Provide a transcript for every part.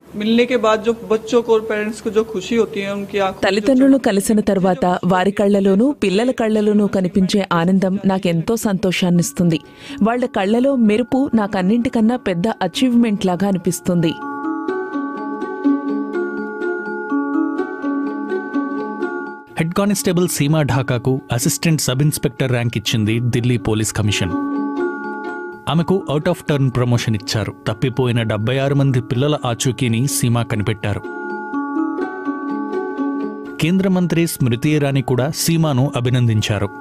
मिलने के बाद जो बच्चों को और पेरेंट्स को जो खुशी होती है उनकी आंखों में जो తల్లిదండ్రులు కలిసిన తర్వాత వారి కళ్ళలోనూ పిల్లల కళ్ళలోనూ కనిపించే ఆనందం నాకెంతో సంతోషాన్నిస్తుంది వాళ్ళ కళ్ళలో మెరుపు నాకన్నింటికన్నా పెద్ద అచీవ్మెంట్ లాగా అనిపిస్తుంది హెడ్ కానిస్టేబుల్ సీమా ఢాకాకు అసిస్టెంట్ సబ్ ఇన్స్పెక్టర్ ర్యాంక్ ఇచ్చింది ఢిల్లీ పోలీస్ కమిషన్ ఆమెకు అవుట్ ఆఫ్ టర్న్ ప్రమోషన్ ఇచ్చారు తప్పిపోయిన డెబ్బై ఆరు మంది పిల్లల ఆచూకీని సీమా కనిపెట్టారు కేంద్ర మంత్రి స్మృతి ఇరానీ కూడా సీమాను అభినందించారు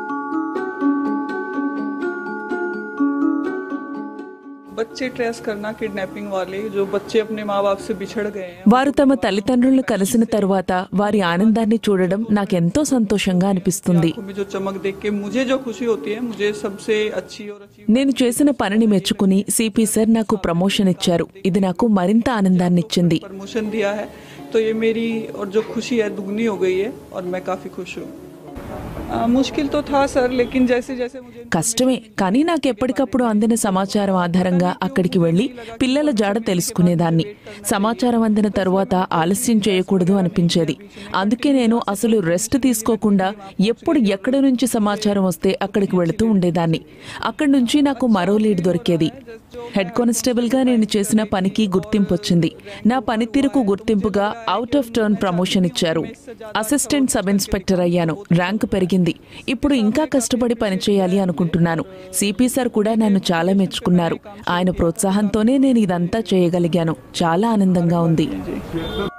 बच्चे ट्रेस करना किडनैपिंग वाले जो बच्चे अपने माँ बाप से बिछड़ गए हैं వారు తమ తల్లిదండ్రులను కలిసిన తరువాత వారి ఆనందాన్ని చూడడం నాకెంతో సంతోషంగా అనిపిస్తుంది आंखों में जो चमक देख के मुझे जो खुशी होती है मुझे सबसे अच्छी और अच्छी నేను చేసిన పనిని మెచ్చుకుని సిపి సార్ నాకు ప్రమోషన్ ఇచ్చారు ఇది నాకు మరింత ఆనందాన్నిచ్చింది प्रमोशन दिया है तो ये मेरी और जो खुशी है दुगनी हो गई है और मैं काफ़ी खुश हूँ आ, मुश्किल तो था सर लेकिन जैसे जैसे मुझे కష్టమే కానీ నాకు ఎప్పటికప్పుడు అందిన సమాచారం ఆధారంగా అక్కడికి వెళ్లి పిల్లల జాడ తెలుసుకునేదాన్ని సమాచారం అందిన తరువాత ఆలస్యం చేయకూడదు అనిపించేది అందుకే నేను అసలు రెస్ట్ తీసుకోకుండా ఎప్పుడు ఎక్కడి నుంచి సమాచారం వస్తే అక్కడికి వెళుతూ ఉండేదాన్ని అక్కడి నుంచి నాకు మరో లీడ్ దొరికేది హెడ్ కానిస్టేబుల్ గా నేను చేసిన పనికి గుర్తింపు వచ్చింది నా పనితీరుకు గుర్తింపుగా అవుట్ ఆఫ్ టర్న్ ప్రమోషన్ ఇచ్చారు అసిస్టెంట్ సబ్ ఇన్స్పెక్టర్ అయ్యాను ర్యాంక్ పెరిగింది ఇప్పుడు ఇంకా కష్టపడి పనిచేయాలి అనుకుంటున్నాను సిపి సార్ కూడా నన్ను చాలా మెచ్చుకున్నారు ఆయన ప్రోత్సాహంతోనే నేను ఇదంతా చేయగలిగాను చాలా ఆనందంగా ఉంది जी